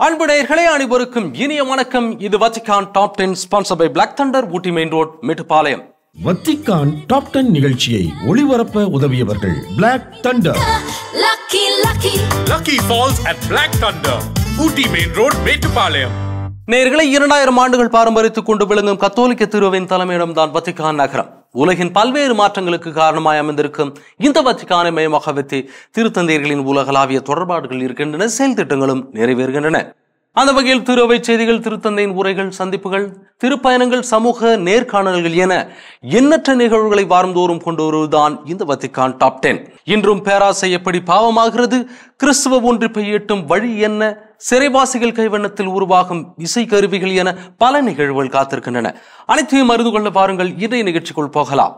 அன்பு நேயர்களே அனைவருக்கும் இனிய வணக்கம் இது Vatican top ten sponsor by black Thunder Ooty main road Mettupalayam Vathikan top ten நிகழ்ச்சியை ஒளிபரப்ப உதவியவர்கள் black Thunder Lucky, lucky. Lucky Falls at Black Thunder, Ooty Main Road, Metupalayam. நேயர்களை இரண்டாயிரம் ஆண்டுகள் பாரம்பரியத்துக் கொண்டு விளங்கும் கத்தோலிக்க திருவின் தலைமையிடம் தான் வத்திகான் நகரம் உலகின் பல்வேறு மாற்றங்களுக்கு காரணமாய் அமைந்திருக்கும் இந்த வத்திகானை மையமாக வைத்து திருத்தந்தையர்களின் உலகளாவிய தொடர்பாடுகள் இருக்கின்றன செயல் திட்டங்களும் நிறைவேறுகின்றன அந்த வகையில் திருவை செய்திகள் திருத்தந்தையின் உரைகள் சந்திப்புகள் திருப்பயணங்கள் சமூக நேர்காணல்கள் என எண்ணற்ற நிகழ்வுகளை வாரந்தோறும் கொண்டு வருவதுதான் இந்த வத்திக்கான் டாப் டென் இன்றும் பேராசை எப்படி பாவமாகிறது கிறிஸ்துவ ஒன்றிப்பை எட்டும் வழி என்ன சிறைவாசிகள் கைவண்ணத்தில் உருவாகும் இசை கருவிகள் என பல நிகழ்வுகள் காத்திருக்கின்றன அனைத்தையும் அறிந்து கொள்ள பாருங்கள் இன்றைய நிகழ்ச்சிக்குள் போகலாம்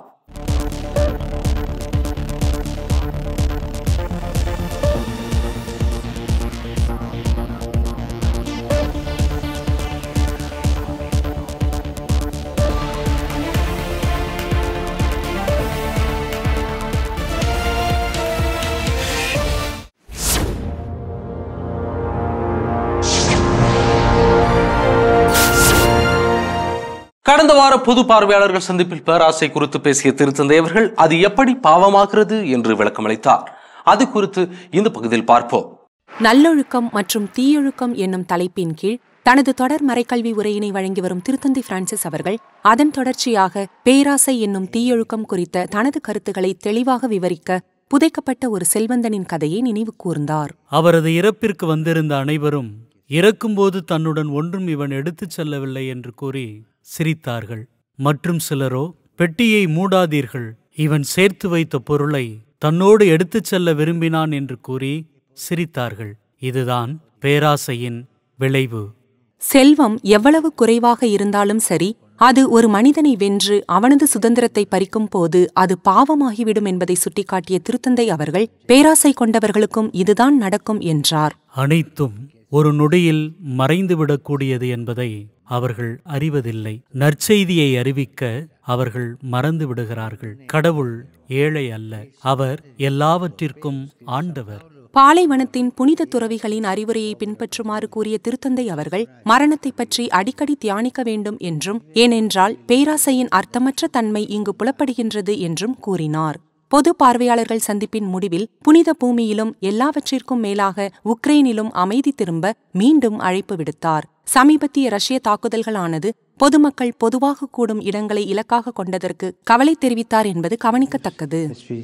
கடந்த வார பொது பார்வையாளர்கள் சந்திப்பில் பேராசை குறித்து பேசிய திருத்தந்தை அவர்கள் அது எப்படி பாவமாகிறது என்று விளக்கமளித்தார் அது குறித்து இந்த பகுதியில் பார்ப்போம் நல்லொழுக்கம் மற்றும் தீயொழுக்கம் என்னும் தலைப்பின் கீழ் தனது தொடர் மறைக்கல்வி உரையினை வழங்கி வரும் திருத்தந்தை பிரான்சிஸ் அவர்கள் அதன் தொடர்ச்சியாக பேராசை என்னும் தீயொழுக்கம் குறித்த தனது கருத்துக்களை தெளிவாக விவரிக்க புதைக்கப்பட்ட ஒரு செல்வந்தனின் கதையை நினைவு கூர்ந்தார் அவரது இறப்பிற்கு வந்திருந்த அனைவரும் இறக்கும்போது தன்னுடன் ஒன்றும் இவன் எடுத்துச் செல்லவில்லை என்று கூறி சிரித்தார்கள் மற்றும் சிலரோ பெட்டியை மூடாதீர்கள் இவன் சேர்த்து வைத்த பொருளை தன்னோடு எடுத்துச் செல்ல விரும்பினான் என்று கூறி சிரித்தார்கள் இதுதான் பேராசையின் விளைவு செல்வம் எவ்வளவு குறைவாக இருந்தாலும் சரி அது ஒரு மனிதனை வென்று அவனது சுதந்திரத்தை பறிக்கும் போது அது பாவமாகிவிடும் என்பதை சுட்டிக்காட்டிய திருத்தந்தை அவர்கள் பேராசை கொண்டவர்களுக்கும் இதுதான் நடக்கும் என்றார் அனைத்தும் ஒரு நொடியில் மறைந்துவிடக்கூடியது என்பதை அவர்கள் அறிவதில்லை நற்செய்தியை அறிவிக்க அவர்கள் மறந்து விடுகிறார்கள் கடவுள் ஏழை அல்ல அவர் எல்லாவற்றிற்கும் ஆண்டவர் பாலைவனத்தின் புனித துறவிகளின் அறிவுரையை பின்பற்றுமாறு கூறிய திருத்தந்தை அவர்கள் மரணத்தை பற்றி அடிக்கடி தியானிக்க வேண்டும் என்றும் ஏனென்றால் பேராசையின் அர்த்தமற்ற தன்மை இங்கு புலப்படுகின்றது என்றும் கூறினார் பொது பார்வையாளர்கள் சந்திப்பின் முடிவில் புனித பூமியிலும் எல்லாவற்றிற்கும் மேலாக உக்ரைனிலும் அமைதி திரும்ப மீண்டும் அழைப்பு விடுத்தார் சமீபத்திய ரஷ்ய தாக்குதல்களானது பொதுமக்கள் பொதுவாக கூடும் இடங்களை இலக்காக கொண்டதற்கு கவலை தெரிவித்தார் என்பது கவனிக்கத்தக்கது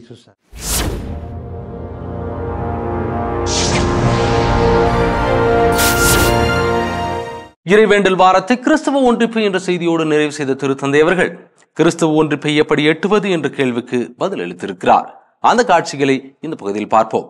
இறைவேண்டல் வாரத்தை கிறிஸ்தவ ஒன்றிப்பு என்ற செய்தியோடு நிறைவு செய்த திருத்தந்தை அவர்கள் கிறிஸ்தவ ஒன்றிப்பை எப்படி எட்டுவது என்ற கேள்விக்கு பதிலளித்திருக்கிறார் அந்த காட்சிகளை இந்த பகுதியில் பார்ப்போம்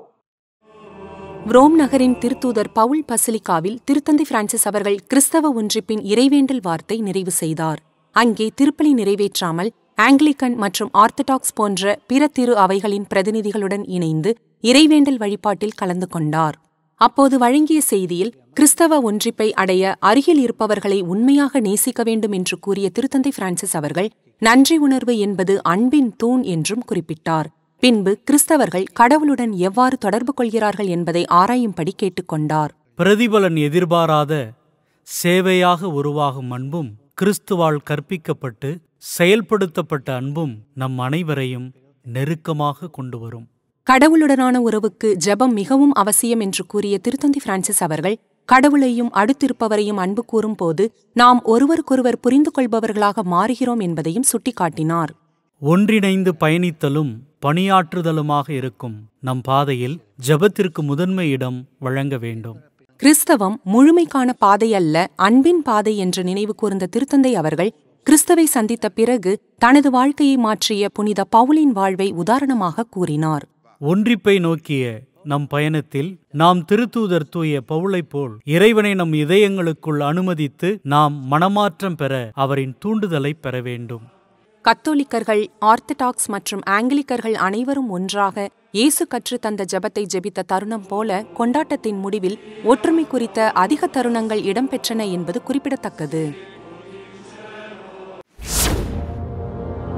ரோம் நகரின் திருத்தூதர் பவுல் பசிலிகாவில் திருத்தந்தை பிரான்சிஸ் அவர்கள் கிறிஸ்தவ ஒன்றிப்பின் இறைவேண்டல் வார்த்தை நிறைவு செய்தார் அங்கே திருப்பலி நிறைவேற்றாமல் ஆங்கிலிக்கன் மற்றும் ஆர்த்தடாக்ஸ் போன்ற பிற திரு அவைகளின் பிரதிநிதிகளுடன் இணைந்து இறைவேண்டல் வழிபாட்டில் கலந்து கொண்டார் அப்போது வழங்கிய செய்தியில் கிறிஸ்தவ ஒன்றிப்பை அடைய அருகில் இருப்பவர்களை உண்மையாக நேசிக்க வேண்டும் என்று கூறிய திருத்தந்தை பிரான்சிஸ் அவர்கள் நன்றி உணர்வு என்பது அன்பின் தூண் என்றும் குறிப்பிட்டார் பின்பு கிறிஸ்தவர்கள் கடவுளுடன் எவ்வாறு தொடர்பு கொள்கிறார்கள் என்பதை ஆராயும்படி கேட்டுக்கொண்டார் பிரதிபலன் எதிர்பாராத சேவையாக உருவாகும் அன்பும் கிறிஸ்துவால் கற்பிக்கப்பட்டு செயல்படுத்தப்பட்ட அன்பும் நம் அனைவரையும் நெருக்கமாக கொண்டு வரும் கடவுளுடனான உறவுக்கு ஜெபம் மிகவும் அவசியம் என்று கூறிய திருத்தந்தி பிரான்சிஸ் அவர்கள் கடவுளையும் அடுத்திருப்பவரையும் அன்பு கூறும்போது நாம் ஒருவருக்கொருவர் புரிந்து கொள்பவர்களாக மாறுகிறோம் என்பதையும் சுட்டிக்காட்டினார் ஒன்றிணைந்து பயணித்தலும் பணியாற்றுதலுமாக இருக்கும் நம் பாதையில் ஜெபத்திற்கு முதன்மை இடம் வழங்க வேண்டும் கிறிஸ்தவம் முழுமைக்கான பாதை அல்ல அன்பின் பாதை என்று நினைவு கூர்ந்த திருத்தந்தை அவர்கள் கிறிஸ்தவை சந்தித்த பிறகு தனது வாழ்க்கையை மாற்றிய புனித பவுலின் வாழ்வை உதாரணமாக கூறினார் ஒன்றிப்பை நோக்கிய நம் பயணத்தில் நாம் திருத்தூதர் தூய பவுளைப் போல் இறைவனை நம் இதயங்களுக்குள் அனுமதித்து நாம் மனமாற்றம் பெற அவரின் தூண்டுதலை பெற வேண்டும் கத்தோலிக்கர்கள் ஆர்த்தடாக்ஸ் மற்றும் ஆங்கிலிக்கர்கள் அனைவரும் ஒன்றாக இயேசு கற்று தந்த ஜெபத்தை ஜெபித்த தருணம் போல கொண்டாட்டத்தின் முடிவில் ஒற்றுமை குறித்த அதிக தருணங்கள் இடம்பெற்றன என்பது குறிப்பிடத்தக்கது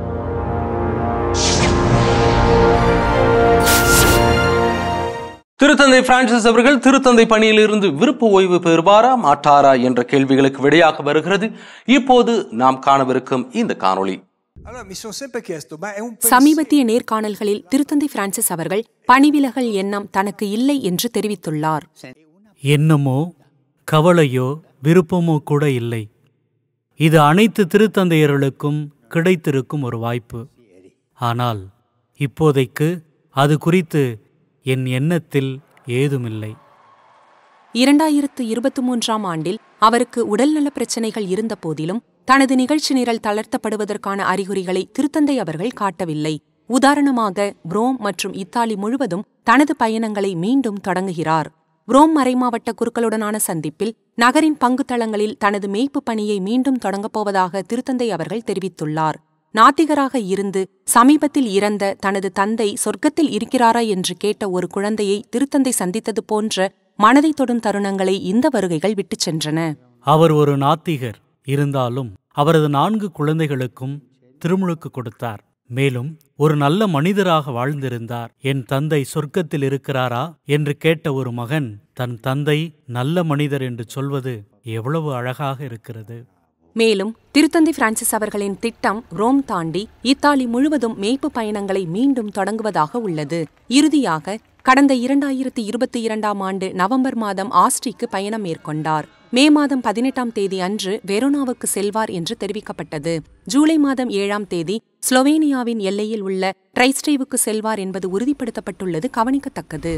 திரு திருத்தந்தை பிரான்சிஸ் அவர்கள் திருத்தந்தை பணியிலிருந்து விருப்ப ஓய்வு பெறுவாரா மாட்டாரா என்ற கேள்விகளுக்கு விடையாக வருகிறது இப்போது நாம் காணவிருக்கும் இந்த காணொளி Allora mi sono sempre chiesto, ma è un pensiero- சமீபத்திய நேர்காணல்களில் திருத்தந்தை பிரான்சிஸ் அவர்கள் பணிவிலகல் எண்ணம் தனக்கு இல்லை என்று தெரிவித்துள்ளார் எண்ணமோ கவலையோ விருப்பமோ கூட இல்லை இது அனைத்து திருத்தந்தையர்களுக்கும் கிடைத்திருக்கும் ஒரு வாய்ப்பு ஆனால் இப்போதைக்கு அது குறித்து என் எண்ணத்தில் ஏதுமில்லை இரண்டாயிரத்து இருபத்தி மூன்றாம் ஆண்டில் அவருக்கு உடல்நல பிரச்சனைகள் இருந்த போதிலும் தனது நிகழ்ச்சி நிரல் தளர்த்தப்படுவதற்கான அறிகுறிகளை திருத்தந்தை அவர்கள் காட்டவில்லை உதாரணமாக புரோம் மற்றும் இத்தாலி முழுவதும் தனது பயணங்களை மீண்டும் தொடங்குகிறார் புரோம் மறைமாவட்ட குருக்களுடனான சந்திப்பில் நகரின் பங்குத்தளங்களில் தனது மேய்ப்பு பணியை மீண்டும் தொடங்கப் போவதாக திருத்தந்தை அவர்கள் தெரிவித்துள்ளார் நாத்திகராக இருந்து சமீபத்தில் இறந்த தனது தந்தை சொர்க்கத்தில் இருக்கிறாரா என்று கேட்ட ஒரு குழந்தையை திருத்தந்தை சந்தித்தது போன்ற மனதை தொடும் தருணங்களை இந்த வருகைகள் விட்டுச் சென்றன அவர் ஒரு நாத்திகர் இருந்தாலும் அவரது நான்கு குழந்தைகளுக்கும் திருமுழுக்கு கொடுத்தார் மேலும் ஒரு நல்ல மனிதராக வாழ்ந்திருந்தார் என் தந்தை சொர்க்கத்தில் இருக்கிறாரா என்று கேட்ட ஒரு மகன் தன் தந்தை நல்ல மனிதர் என்று சொல்வது எவ்வளவு அழகாக இருக்கிறது மேலும் திருத்தந்தை பிரான்சிஸ் அவர்களின் திட்டம் ரோம் தாண்டி இத்தாலி முழுவதும் மேய்ப்பு பயணங்களை மீண்டும் தொடங்குவதாக உள்ளது இறுதியாக கடந்த இரண்டாயிரத்தி இருபத்தி இரண்டாம் ஆண்டு நவம்பர் மாதம் ஆஸ்ட்ரிக்கு பயணம் மேற்கொண்டார் மே மாதம் பதினெட்டாம் தேதி அன்று வெரோனாவுக்கு செல்வார் என்று தெரிவிக்கப்பட்டது ஜூலை மாதம் ஏழாம் தேதி ஸ்லோவேனியாவின் எல்லையில் உள்ள ட்ரைஸ்டேவுக்கு செல்வார் என்பது உறுதிப்படுத்தப்பட்டுள்ளது கவனிக்கத்தக்கது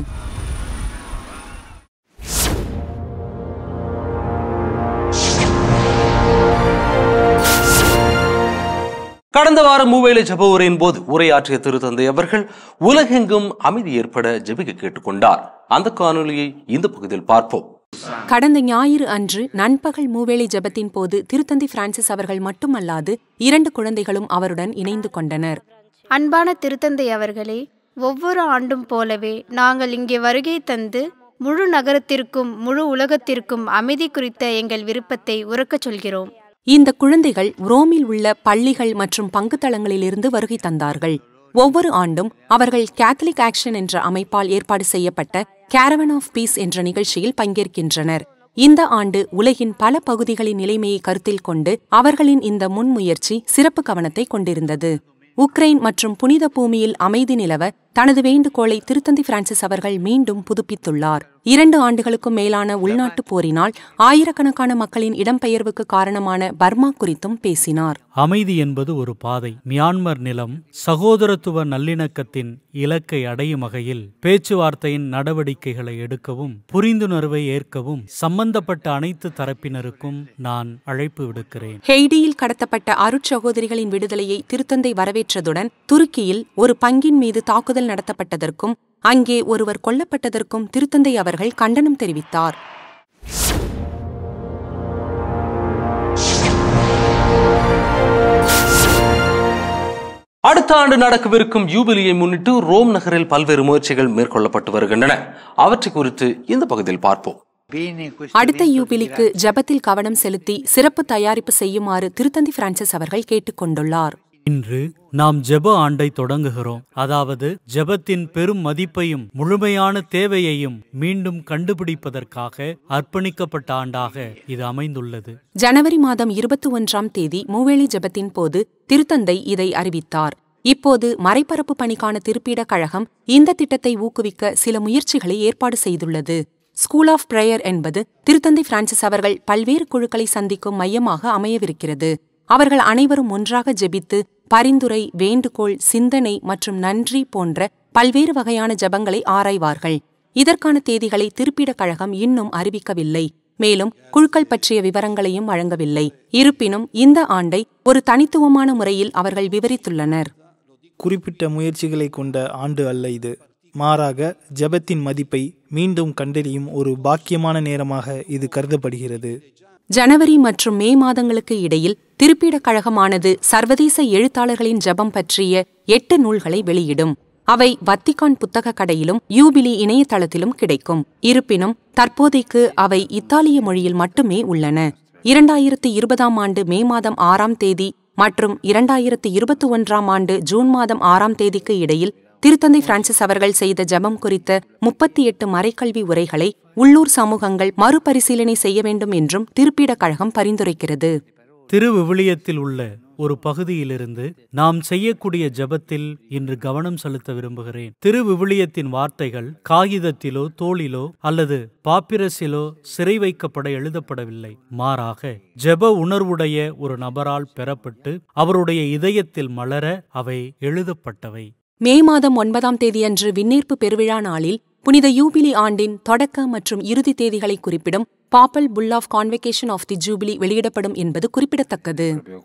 கடந்த வாரம் மூவேளை ஜெப உரையின் போது உரையாற்றிய திருத்தந்தை அவர்கள் உலகெங்கும் அமைதி ஏற்பட ஜெபிக்க கேட்டுக்கொண்டார் அந்த காணொலியை இந்த பகுதியில் பார்ப்போம் கடந்த ஞாயிறு அன்று நண்பகல் மூவேளை ஜெபத்தின் போது திருத்தந்தை பிரான்சிஸ் அவர்கள் மட்டுமல்லாது இரண்டு குழந்தைகளும் அவருடன் இணைந்து கொண்டனர் அன்பான திருத்தந்தை அவர்களே ஒவ்வொரு ஆண்டும் போலவே நாங்கள் இங்கே வருகை தந்து முழு நகரத்திற்கும் முழு உலகத்திற்கும் அமைதி குறித்த எங்கள் விருப்பத்தை உறக்கச் சொல்கிறோம் இந்த குழந்தைகள் ரோமில் உள்ள பள்ளிகள் மற்றும் பங்குத்தளங்களிலிருந்து வருகை தந்தார்கள் ஒவ்வொரு ஆண்டும் அவர்கள் கேத்தலிக் ஆக்ஷன் என்ற அமைப்பால் ஏற்பாடு செய்யப்பட்ட கேரவன் ஆஃப் பீஸ் என்ற நிகழ்ச்சியில் பங்கேற்கின்றனர் இந்த ஆண்டு உலகின் பல பகுதிகளின் நிலைமையை கருத்தில் கொண்டு அவர்களின் இந்த முன்முயற்சி சிறப்பு கவனத்தை கொண்டிருந்தது உக்ரைன் மற்றும் புனித பூமியில் அமைதி நிலவ தனது வேண்டுகோளை திருத்தந்தை பிரான்சிஸ் அவர்கள் மீண்டும் புதுப்பித்துள்ளார் இரண்டு ஆண்டுகளுக்கும் மேலான உள்நாட்டுப் போரினால் ஆயிரக்கணக்கான மக்களின் இடம்பெயர்வுக்கு காரணமான பர்மா குறித்தும் பேசினார் அமைதி என்பது ஒரு பாதை மியான்மர் நிலம் சகோதரத்துவ நல்லிணக்கத்தின் இலக்கை அடையும் வகையில் பேச்சுவார்த்தையின் நடவடிக்கைகளை எடுக்கவும் புரிந்துணர்வை ஏற்கவும் சம்பந்தப்பட்ட அனைத்து தரப்பினருக்கும் நான் அழைப்பு விடுக்கிறேன் ஹெய்டியில் கடத்தப்பட்ட அருட்சகோதரிகளின் விடுதலையை திருத்தந்தை வரவேற்றதுடன் துருக்கியில் ஒரு பங்கின் மீது தாக்குதல் நடத்தப்பட்டதற்கும் அங்கே ஒருவர் கொல்லப்பட்டதற்கும் திருத்தந்தை அவர்கள் கண்டனம் தெரிவித்தார் அடுத்த ஆண்டு நடக்கவிருக்கும் யூபிலியை முன்னிட்டு ரோம் நகரில் பல்வேறு முயற்சிகள் மேற்கொள்ளப்பட்டு வருகின்றன அவற்றை குறித்து இந்த பகுதியில் பார்ப்போம் அடுத்த யூபிலிக்கு ஜெபத்தில் கவனம் செலுத்தி சிறப்பு தயாரிப்பு செய்யுமாறு திருத்தந்தை பிரான்சிஸ் அவர்கள் கேட்டுக்கொண்டுள்ளார் இன்று நாம் ஜெப ஆண்டை தொடங்குகிறோம் அதாவது ஜெபத்தின் பெரும் மதிப்பையும் முழுமையான தேவையையும் மீண்டும் கண்டுபிடிப்பதற்காக அர்ப்பணிக்கப்பட்ட ஆண்டாக இது அமைந்துள்ளது ஜனவரி மாதம் இருபத்தி ஒன்றாம் தேதி மூவேளி ஜெபத்தின் போது திருத்தந்தை இதை அறிவித்தார் இப்போது மறைபரப்பு பணிக்கான திருப்பீடக் கழகம் இந்த திட்டத்தை ஊக்குவிக்க சில முயற்சிகளை ஏற்பாடு செய்துள்ளது ஸ்கூல் ஆஃப் பிரேயர் என்பது திருத்தந்தை பிரான்சிஸ் அவர்கள் பல்வேறு குழுக்களை சந்திக்கும் மையமாக அமையவிருக்கிறது அவர்கள் அனைவரும் ஒன்றாக ஜெபித்து பரிந்துரை வேண்டுகோள் சிந்தனை மற்றும் நன்றி போன்ற பல்வேறு வகையான ஜெபங்களை ஆராய்வார்கள் இதற்கான தேதிகளை திருப்பிடக் கழகம் இன்னும் அறிவிக்கவில்லை மேலும் குழுக்கள் பற்றிய விவரங்களையும் வழங்கவில்லை இருப்பினும் இந்த ஆண்டை ஒரு தனித்துவமான முறையில் அவர்கள் விவரித்துள்ளனர் குறிப்பிட்ட முயற்சிகளை கொண்ட ஆண்டு அல்ல இது மாறாக ஜெபத்தின் மதிப்பை மீண்டும் கண்டறியும் ஒரு பாக்கியமான நேரமாக இது கருதப்படுகிறது ஜனவரி மற்றும் மே மாதங்களுக்கு இடையில் திருப்பிடக் கழகமானது சர்வதேச எழுத்தாளர்களின் ஜெபம் பற்றிய எட்டு நூல்களை வெளியிடும் அவை வத்திகான் புத்தக கடையிலும் யூபிலி இணையதளத்திலும் கிடைக்கும் இருப்பினும் தற்போதைக்கு அவை இத்தாலிய மொழியில் மட்டுமே உள்ளன இரண்டாயிரத்து இருபதாம் ஆண்டு மே மாதம் ஆறாம் தேதி மற்றும் இரண்டாயிரத்து இருபத்தி ஒன்றாம் ஆண்டு ஜூன் மாதம் ஆறாம் தேதிக்கு இடையில் திருத்தந்தை பிரான்சிஸ் அவர்கள் செய்த ஜெபம் குறித்த முப்பத்தி எட்டு மறைக்கல்வி உரைகளை உள்ளூர் சமூகங்கள் மறுபரிசீலனை செய்ய வேண்டும் என்றும் திருப்பீடக் கழகம் பரிந்துரைக்கிறது திருவிவிலியத்தில் உள்ள ஒரு பகுதியிலிருந்து நாம் செய்யக்கூடிய ஜெபத்தில் இன்று கவனம் செலுத்த விரும்புகிறேன் திருவிவிலியத்தின் வார்த்தைகள் காகிதத்திலோ தோளிலோ அல்லது பாப்பிரஸிலோ சிறை வைக்கப்பட எழுதப்படவில்லை மாறாக ஜெப உணர்வுடைய ஒரு நபரால் பெறப்பட்டு அவருடைய இதயத்தில் மலர அவை எழுதப்பட்டவை மே மாதம் ஒன்பதாம் தேதியன்று விண்ணேற்பு பெருவிழா நாளில் புனித யூபிலி ஆண்டின் தொடக்க மற்றும் இறுதி தேதிகளை குறிப்பிடும் papal bull of convocation of the jubilee வெளியிடப்படும் என்பது குறிப்பிடத்தக்கது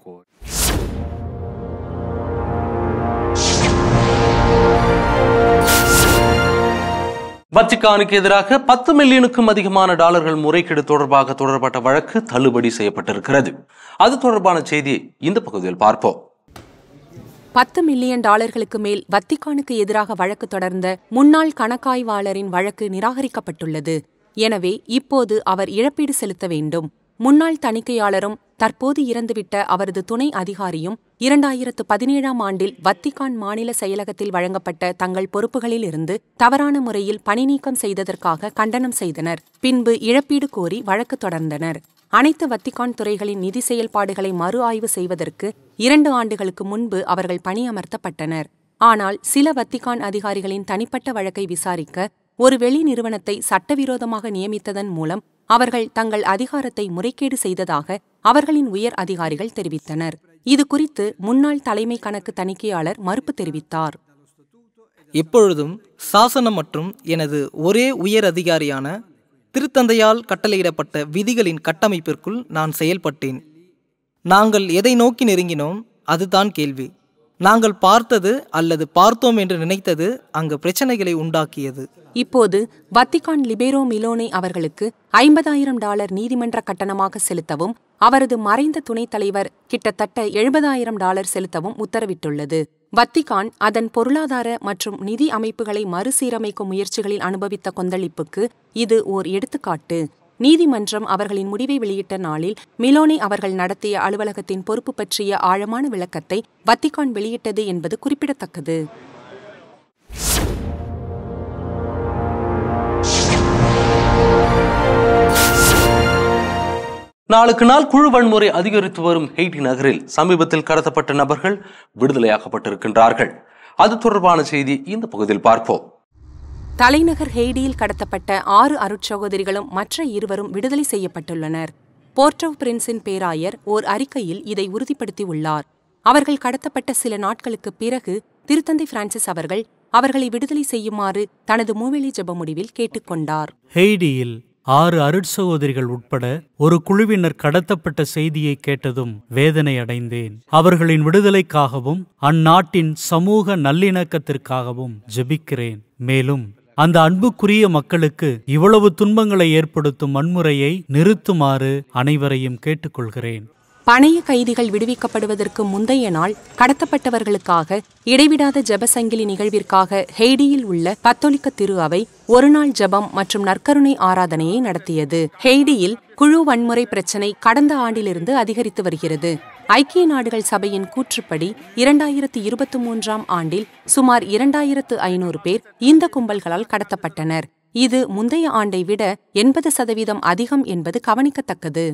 வத்திக்கானுக்கு எதிராக பத்து மில்லியனுக்கும் அதிகமான டாலர்கள் முறைகேடு தொடர்பாக தொடரப்பட்ட வழக்கு தள்ளுபடி செய்யப்பட்டிருக்கிறது அது தொடர்பான செய்தியை இந்த பகுதியில் பார்ப்போம் பத்து மில்லியன் டாலர்களுக்கு மேல் வத்திக்கானுக்கு எதிராக வழக்கு தொடர்ந்த முன்னாள் கணக்காய்வாளரின் வழக்கு நிராகரிக்கப்பட்டுள்ளது எனவே இப்போது அவர் இழப்பீடு செலுத்த வேண்டும் முன்னாள் தணிக்கையாளரும் தற்போது இறந்துவிட்ட அவரது துணை அதிகாரியும் இரண்டாயிரத்து பதினேழாம் ஆண்டில் வத்திகான் மாநில செயலகத்தில் வழங்கப்பட்ட தங்கள் பொறுப்புகளில் இருந்து தவறான முறையில் பணிநீக்கம் செய்ததற்காக கண்டனம் செய்தனர் பின்பு இழப்பீடு கோரி வழக்கு தொடர்ந்தனர் அனைத்து வத்திகான் துறைகளின் நிதி செயல்பாடுகளை மறு ஆய்வு செய்வதற்கு இரண்டு ஆண்டுகளுக்கு முன்பு அவர்கள் பணியமர்த்தப்பட்டனர் ஆனால் சில வத்திகான் அதிகாரிகளின் தனிப்பட்ட வழக்கை விசாரிக்க ஒரு வெளி நிறுவனத்தை சட்டவிரோதமாக நியமித்ததன் மூலம் அவர்கள் தங்கள் அதிகாரத்தை முறைகேடு செய்ததாக அவர்களின் உயர் அதிகாரிகள் தெரிவித்தனர் இது குறித்து முன்னாள் தலைமை கணக்கு தணிக்கையாளர் மறுப்பு தெரிவித்தார் எப்பொழுதும் சாசனம் மற்றும் எனது ஒரே உயர் அதிகாரியான திருத்தந்தையால் கட்டளையிடப்பட்ட விதிகளின் கட்டமைப்பிற்குள் நான் செயல்பட்டேன் நாங்கள் எதை நோக்கி நெருங்கினோம் அதுதான் கேள்வி நாங்கள் பார்த்தது அல்லது பார்த்தோம் என்று நினைத்தது அங்கு பிரச்சனைகளை உண்டாக்கியது இப்போது வத்திகான் லிபேரோ மிலோனி அவர்களுக்கு ஐம்பதாயிரம் டாலர் நீதிமன்ற கட்டணமாக செலுத்தவும் அவரது மறைந்த துணைத் தலைவர் கிட்டத்தட்ட எழுபதாயிரம் டாலர் செலுத்தவும் உத்தரவிட்டுள்ளது வத்திகான் அதன் பொருளாதார மற்றும் நிதி அமைப்புகளை மறுசீரமைக்கும் முயற்சிகளில் அனுபவித்த கொந்தளிப்புக்கு இது ஓர் எடுத்துக்காட்டு நீதிமன்றம் அவர்களின் முடிவை வெளியிட்ட நாளில் மிலோனி அவர்கள் நடத்திய அலுவலகத்தின் பொறுப்பு பற்றிய ஆழமான விளக்கத்தை வத்திகான் வெளியிட்டது என்பது குறிப்பிடத்தக்கது நாளுக்கு நாள் குழு வன்முறை அதிகரித்து வரும் ஹெய்டி நகரில் சமீபத்தில் கடத்தப்பட்ட நபர்கள் விடுதலையாக்கப்பட்டிருக்கின்றார்கள் அது தொடர்பான செய்தி இந்த பகுதியில் பார்ப்போம் தலைநகர் ஹெய்டியில் கடத்தப்பட்ட ஆறு அருட்சகோதரிகளும் மற்ற இருவரும் விடுதலை செய்யப்பட்டுள்ளனர் போர்ட் ஆஃப் பிரின்ஸின் பேராயர் ஓர் அறிக்கையில் இதை உறுதிப்படுத்தியுள்ளார் அவர்கள் கடத்தப்பட்ட சில நாட்களுக்கு பிறகு திருத்தந்தை பிரான்சிஸ் அவர்கள் அவர்களை விடுதலை செய்யுமாறு தனது மூவெளி ஜெப முடிவில் கேட்டுக்கொண்டார் ஹெய்டியில் ஆறு அருட்சகோதரிகள் உட்பட ஒரு குழுவினர் கடத்தப்பட்ட செய்தியை கேட்டதும் வேதனை அடைந்தேன் அவர்களின் விடுதலைக்காகவும் அந்நாட்டின் சமூக நல்லிணக்கத்திற்காகவும் ஜெபிக்கிறேன் மேலும் அந்த அன்புக்குரிய மக்களுக்கு இவ்வளவு துன்பங்களை ஏற்படுத்தும் வன்முறையை நிறுத்துமாறு அனைவரையும் கேட்டுக்கொள்கிறேன் பணைய கைதிகள் விடுவிக்கப்படுவதற்கு முந்தைய நாள் கடத்தப்பட்டவர்களுக்காக இடைவிடாத ஜெபசங்கிலி நிகழ்விற்காக ஹெய்டியில் உள்ள கத்தோலிக்க திரு அவை ஒருநாள் ஜெபம் மற்றும் நற்கருணை ஆராதனையை நடத்தியது ஹெய்டியில் குழு வன்முறை பிரச்சினை கடந்த ஆண்டிலிருந்து அதிகரித்து வருகிறது ஐக்கிய நாடுகள் சபையின் கூற்றுப்படி இரண்டாயிரத்து இருபத்தி மூன்றாம் ஆண்டில் சுமார் இரண்டாயிரத்து ஐநூறு பேர் இந்த கும்பல்களால் கடத்தப்பட்டனர் இது முந்தைய ஆண்டை விட எண்பது சதவீதம் அதிகம் என்பது கவனிக்கத்தக்கது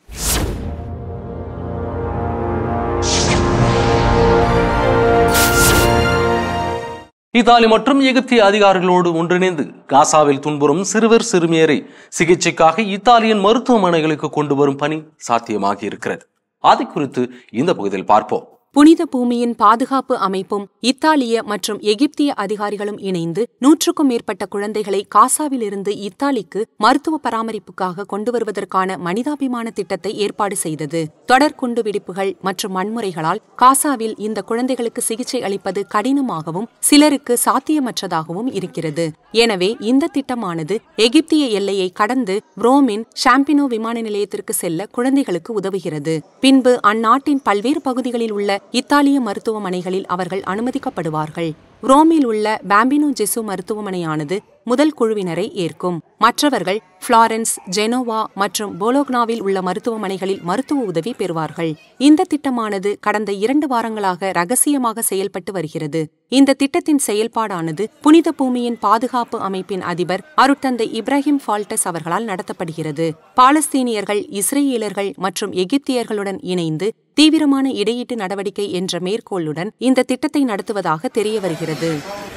இத்தாலி மற்றும் எகிப்திய அதிகாரிகளோடு ஒன்றிணைந்து காசாவில் துன்புறும் சிறுவர் சிறுமியரை சிகிச்சைக்காக இத்தாலியன் மருத்துவமனைகளுக்கு கொண்டு வரும் பணி சாத்தியமாகி இருக்கிறது அதை குறித்து இந்த பகுதியில் பார்ப்போம் புனித பூமியின் பாதுகாப்பு அமைப்பும் இத்தாலிய மற்றும் எகிப்திய அதிகாரிகளும் இணைந்து நூற்றுக்கும் மேற்பட்ட குழந்தைகளை காசாவிலிருந்து இத்தாலிக்கு மருத்துவ பராமரிப்புக்காக கொண்டு வருவதற்கான மனிதாபிமான திட்டத்தை ஏற்பாடு செய்தது தொடர் குண்டுவெடிப்புகள் மற்றும் வன்முறைகளால் காசாவில் இந்த குழந்தைகளுக்கு சிகிச்சை அளிப்பது கடினமாகவும் சிலருக்கு சாத்தியமற்றதாகவும் இருக்கிறது எனவே இந்த திட்டமானது எகிப்திய எல்லையை கடந்து ரோமின் ஷாம்பினோ விமான நிலையத்திற்கு செல்ல குழந்தைகளுக்கு உதவுகிறது பின்பு அந்நாட்டின் பல்வேறு பகுதிகளில் உள்ள இத்தாலிய மருத்துவமனைகளில் அவர்கள் அனுமதிக்கப்படுவார்கள் ரோமில் உள்ள பாம்பினோ ஜெசு மருத்துவமனையானது முதல் குழுவினரை ஏற்கும் மற்றவர்கள் பிளாரன்ஸ் ஜெனோவா மற்றும் போலோக்னாவில் உள்ள மருத்துவமனைகளில் மருத்துவ உதவி பெறுவார்கள் இந்த திட்டமானது கடந்த இரண்டு வாரங்களாக ரகசியமாக செயல்பட்டு வருகிறது இந்த திட்டத்தின் செயல்பாடானது புனித பூமியின் பாதுகாப்பு அமைப்பின் அதிபர் அருட்தந்தை இப்ராஹிம் ஃபால்டஸ் அவர்களால் நடத்தப்படுகிறது பாலஸ்தீனியர்கள் இஸ்ரேலியர்கள் மற்றும் எகிப்தியர்களுடன் இணைந்து தீவிரமான இடையீட்டு நடவடிக்கை என்ற மேற்கோளுடன் இந்த திட்டத்தை நடத்துவதாக தெரிய வருகிறது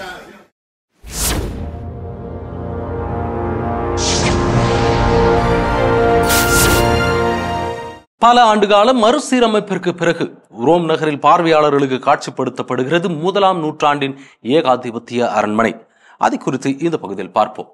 பல ஆண்டுகால மறுசீரமைப்பிற்கு பிறகு ரோம் நகரில் பார்வையாளர்களுக்கு காட்சிப்படுத்தப்படுகிறது முதலாம் நூற்றாண்டின் ஏகாதிபத்திய அரண்மனை அது குறித்து இந்த பகுதியில் பார்ப்போம்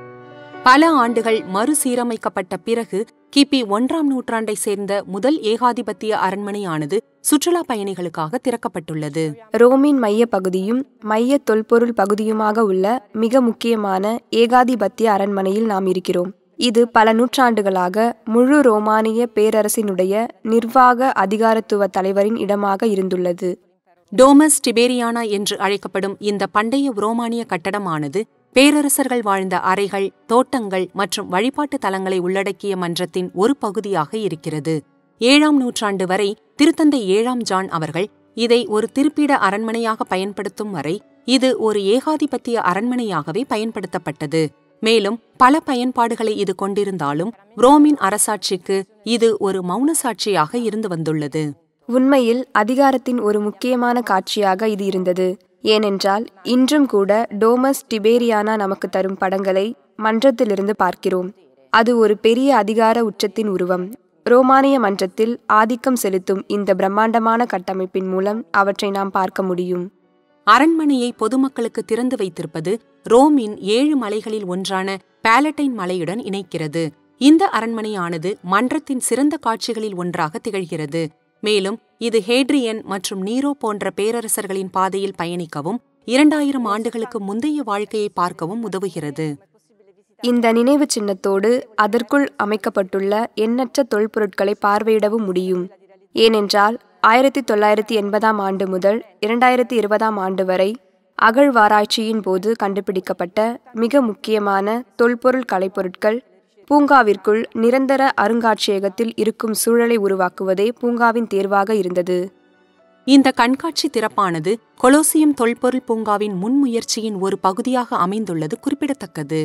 பல ஆண்டுகள் மறுசீரமைக்கப்பட்ட பிறகு கிபி ஒன்றாம் நூற்றாண்டை சேர்ந்த முதல் ஏகாதிபத்திய அரண்மனையானது சுற்றுலா பயணிகளுக்காக திறக்கப்பட்டுள்ளது ரோமின் மைய பகுதியும் மைய தொல்பொருள் பகுதியுமாக உள்ள மிக முக்கியமான ஏகாதிபத்திய அரண்மனையில் நாம் இருக்கிறோம் இது பல நூற்றாண்டுகளாக முழு ரோமானிய பேரரசினுடைய நிர்வாக அதிகாரத்துவ தலைவரின் இடமாக இருந்துள்ளது டோமஸ் டிபேரியானா என்று அழைக்கப்படும் இந்த பண்டைய ரோமானிய கட்டடமானது பேரரசர்கள் வாழ்ந்த அறைகள் தோட்டங்கள் மற்றும் வழிபாட்டு தலங்களை உள்ளடக்கிய மன்றத்தின் ஒரு பகுதியாக இருக்கிறது ஏழாம் நூற்றாண்டு வரை திருத்தந்தை ஏழாம் ஜான் அவர்கள் இதை ஒரு திருப்பிட அரண்மனையாக பயன்படுத்தும் வரை இது ஒரு ஏகாதிபத்திய அரண்மனையாகவே பயன்படுத்தப்பட்டது மேலும் பல பயன்பாடுகளை இது கொண்டிருந்தாலும் ரோமின் அரசாட்சிக்கு இது ஒரு மௌன சாட்சியாக இருந்து வந்துள்ளது உண்மையில் அதிகாரத்தின் ஒரு முக்கியமான காட்சியாக இது இருந்தது ஏனென்றால் இன்றும் கூட டோமஸ் டிபேரியானா நமக்கு தரும் படங்களை மன்றத்திலிருந்து பார்க்கிறோம் அது ஒரு பெரிய அதிகார உச்சத்தின் உருவம் ரோமானிய மன்றத்தில் ஆதிக்கம் செலுத்தும் இந்த பிரம்மாண்டமான கட்டமைப்பின் மூலம் அவற்றை நாம் பார்க்க முடியும் அரண்மனையை பொதுமக்களுக்கு திறந்து வைத்திருப்பது ரோமின் ஏழு மலைகளில் ஒன்றான பேலட்டைன் மலையுடன் இணைக்கிறது இந்த அரண்மனையானது மன்றத்தின் சிறந்த காட்சிகளில் ஒன்றாக திகழ்கிறது மேலும் இது ஹேட்ரியன் மற்றும் நீரோ போன்ற பேரரசர்களின் பாதையில் பயணிக்கவும் இரண்டாயிரம் ஆண்டுகளுக்கு முந்தைய வாழ்க்கையை பார்க்கவும் உதவுகிறது இந்த நினைவு சின்னத்தோடு அதற்குள் அமைக்கப்பட்டுள்ள எண்ணற்ற தொல்பொருட்களை பார்வையிடவும் முடியும் ஏனென்றால் ஆயிரத்தி தொள்ளாயிரத்தி எண்பதாம் ஆண்டு முதல் இரண்டாயிரத்தி இருபதாம் ஆண்டு வரை அகழ்வாராய்ச்சியின் போது கண்டுபிடிக்கப்பட்ட மிக முக்கியமான தொல்பொருள் கலைப்பொருட்கள் பூங்காவிற்குள் நிரந்தர அருங்காட்சியகத்தில் இருக்கும் சூழலை உருவாக்குவதே பூங்காவின் தேர்வாக இருந்தது இந்த கண்காட்சி திறப்பானது கொலோசியம் தொல்பொருள் பூங்காவின் முன்முயற்சியின் ஒரு பகுதியாக அமைந்துள்ளது குறிப்பிடத்தக்கது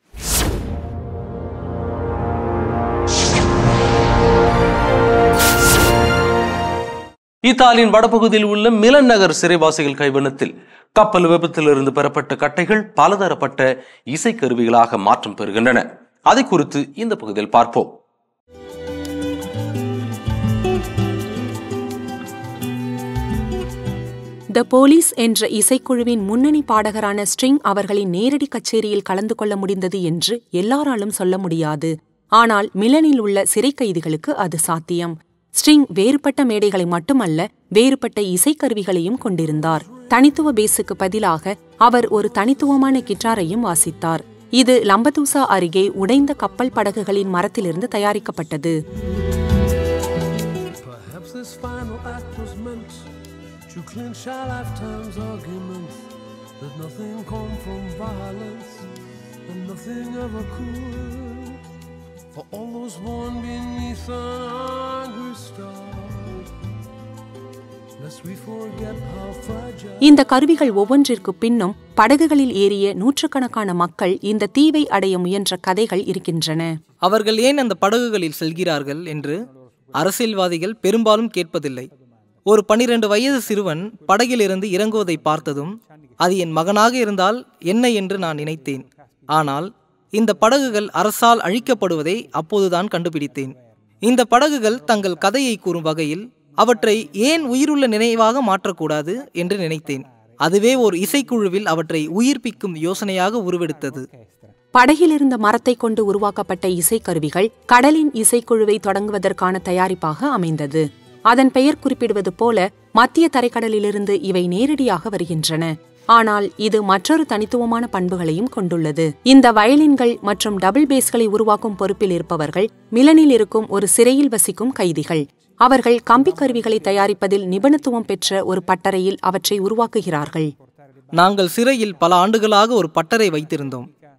இத்தாலியின் வடபகுதியில் உள்ள மிலன் நகர் சிறைவாசிகள் கைவண்ணத்தில் கப்பல் விபத்திலிருந்து பெறப்பட்ட கட்டைகள் பலதரப்பட்ட இசைக்கருவிகளாக மாற்றம் பெறுகின்றன அதை குறித்து இந்த பகுதியில் பார்ப்போம் த போலீஸ் என்ற இசைக்குழுவின் முன்னணி பாடகரான ஸ்ட்ரிங் அவர்களின் நேரடி கச்சேரியில் கலந்து கொள்ள முடிந்தது என்று எல்லாராலும் சொல்ல முடியாது ஆனால் மிலனில் உள்ள சிறை கைதிகளுக்கு அது சாத்தியம் ஸ்ட்ரிங் வேறுபட்ட மேடைகளை மட்டுமல்ல வேறுபட்ட இசைக்கருவிகளையும் கொண்டிருந்தார் தனித்துவ பேஸுக்கு பதிலாக அவர் ஒரு தனித்துவமான கிட்டாரையும் வாசித்தார் இது லம்பதூசா அருகே உடைந்த கப்பல் படகுகளின் மரத்திலிருந்து தயாரிக்கப்பட்டது Perhaps this final act was meant to clinch our lifetime's argument that nothing come from violence and nothing ever could. For all those born beneath an angry star, lest we forget how fragile. இந்த கருவிகள் ஒவ்வொன்றிற்கு பின்னும் படகுகளில் ஏறிய நூற்றுக்கணக்கான மக்கள் இந்த தீவை அடைய முயன்ற கதைகள் இருக்கின்றன அவர்கள் ஏன் அந்த படகுகளில் செல்கிறார்கள் என்று அரசியல்வாதிகள் பெரும்பாலும் கேட்பதில்லை ஒரு பனிரெண்டு வயது சிறுவன் படகிலிருந்து இறங்குவதை பார்த்ததும் அது என் மகனாக இருந்தால் என்ன என்று நான் நினைத்தேன் ஆனால் இந்த படகுகள் அரசால் அழிக்கப்படுவதை அப்போதுதான் கண்டுபிடித்தேன் இந்த படகுகள் தங்கள் கதையை கூறும் வகையில் அவற்றை ஏன் உயிருள்ள நினைவாக மாற்றக்கூடாது என்று நினைத்தேன் அதுவே ஒரு இசைக்குழுவில் அவற்றை உயிர்ப்பிக்கும் யோசனையாக உருவெடுத்தது படகிலிருந்த மரத்தை கொண்டு உருவாக்கப்பட்ட இசைக்கருவிகள் கடலின் இசைக்குழுவை தொடங்குவதற்கான தயாரிப்பாக அமைந்தது அதன் பெயர் குறிப்பிடுவது போல மத்திய தரைக்கடலிலிருந்து இவை நேரடியாக வருகின்றன ஆனால் இது மற்றொரு தனித்துவமான பண்புகளையும் கொண்டுள்ளது இந்த வயலின்கள் மற்றும் டபுள் பேஸ்களை உருவாக்கும் பொறுப்பில் இருப்பவர்கள் மிலனில் இருக்கும் ஒரு சிறையில் வசிக்கும் கைதிகள் அவர்கள் கம்பிக் கருவிகளை தயாரிப்பதில் நிபுணத்துவம் பெற்ற ஒரு பட்டறையில் அவற்றை உருவாக்குகிறார்கள் நாங்கள் சிறையில் பல ஆண்டுகளாக ஒரு பட்டறை வைத்திருந்தோம்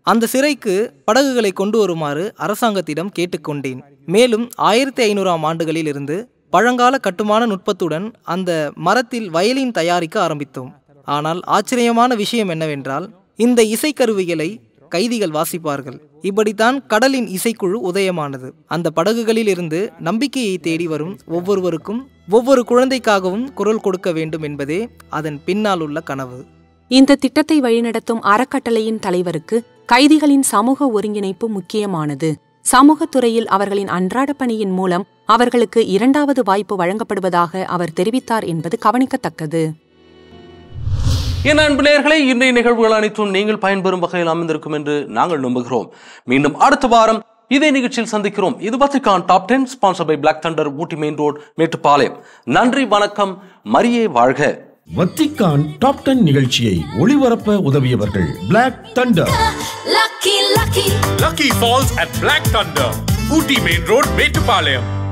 அந்த சிறைக்கு படகுகளை கொண்டு வருமாறு அரசாங்கத்திடம் கேட்டுக்கொண்டேன் மேலும் ஆயிரத்தி ஐநூறாம் ஆண்டுகளில் இருந்து பழங்கால கட்டுமான நுட்பத்துடன் அந்த மரத்தில் வயலின் தயாரிக்க ஆரம்பித்தோம் ஆனால் ஆச்சரியமான விஷயம் என்னவென்றால் இந்த இசைக்கருவிகளை கைதிகள் வாசிப்பார்கள் இப்படித்தான் கடலின் இசைக்குழு உதயமானது அந்த படகுகளில் இருந்து நம்பிக்கையை தேடி வரும் ஒவ்வொருவருக்கும் ஒவ்வொரு குழந்தைக்காகவும் குரல் கொடுக்க வேண்டும் என்பதே அதன் பின்னால் உள்ள கனவு இந்த திட்டத்தை வழிநடத்தும் அறக்கட்டளையின் தலைவருக்கு கைதிகளின் சமூக ஒருங்கிணைப்பு முக்கியமானது சமூகத் துறையில் அவர்களின் அன்றாட பணியின் மூலம் அவர்களுக்கு இரண்டாவது வாய்ப்பு வழங்கப்படுவதாக அவர் தெரிவித்தார் என்பது கவனிக்கத்தக்கது என் அன்பு நேயர்களே இன்றைய நிகழ்வுகள் அனைத்தும் நீங்கள் பயன்பெறும் வகையில் அமைந்திருக்கும் என்று நாங்கள் நம்புகிறோம் மீண்டும் அடுத்த வாரம் இதே நிகழ்ச்சியில் சந்திக்கிறோம் இது Vatican top ten sponsor by black Thunder Ooty main road Mettupalayam நன்றி வணக்கம் மரியே வாழ்க வத்திக்கான் டாப் டென் நிகழ்ச்சியை ஒளிபரப்ப உதவியவர்கள் black Thunder Lucky, lucky. Lucky Falls at Black Thunder, Ooty Main Road, Metupalayam.